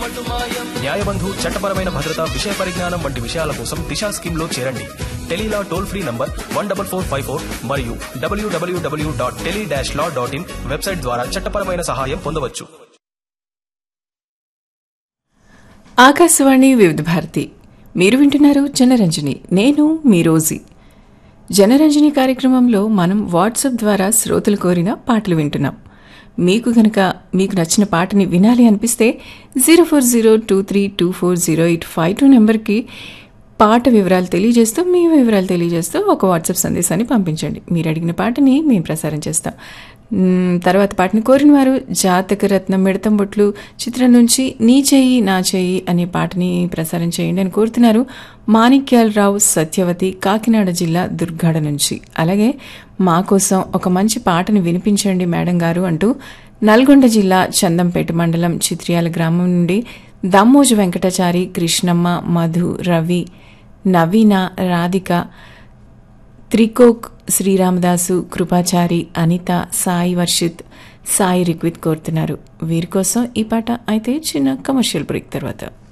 న్యాయబంధు చట్టపరమైన భద్రత విషయ పరిజ్ఞానం వంటి విషయాల కోసం దిశా స్కీమ్ లో చేరండి Tele Law toll free number one double four five four మరియు W W W dot tele dash law dot in website ద్వారా చట్టపరమైన సహాయం పొందవచ్చు ఆకాశవాణి వివిధ భారతి మీరు వింటున్నారు జనరంజని నేను మీ రోజీ జనరంజని కార్యక్రమంలో మనం వాట్సాప్ ద్వారా శ్రోతలు కోరిన పాటలు వింటున్నాం మీకు గనక మీకు నచ్చిన పాటని వినాలి అనిపిస్తే zero four zero two three two four zero eight five two నెంబర్కి పాట వివరాలు తెలియజేస్తూ మీ వివరాలు తెలియజేస్తూ ఒక వాట్సాప్ సందేశాన్ని పంపించండి మీరు అడిగిన పాటని మేము ప్రసారం చేస్తాం మ్మ్, తర్వాత పాటని కోరిన వారు జాతక రత్నం మిడతం బొట్లు చిత్రం నుంచి నీ చెయ్యి నా చెయ్యి అనే పాటని ప్రసారం చేయండి అని కోరుతున్నారు మాణిక్యాలరావు సత్యవతి కాకినాడ జిల్లా దుర్గాడ నుంచి అలాగే మా కోసం ఒక మంచి పాటని వినిపించండి మేడం గారు అంటూ నల్గొండ జిల్లా చందంపేట మండలం చిత్రియాల గ్రామం నుండి దమ్మోజు వెంకటాచారి కృష్ణమ్మ మధు రవి నవీన రాధిక త్రికోక్ శ్రీరామదాసు కృపాచారి అనిత సాయి వర్షిత్ సాయి రిక్విత్ కోరుతున్నారు వీరి కోసం ఈ పాట అయితే చిన్న కమర్షియల్ బ్రేక్ తర్వాత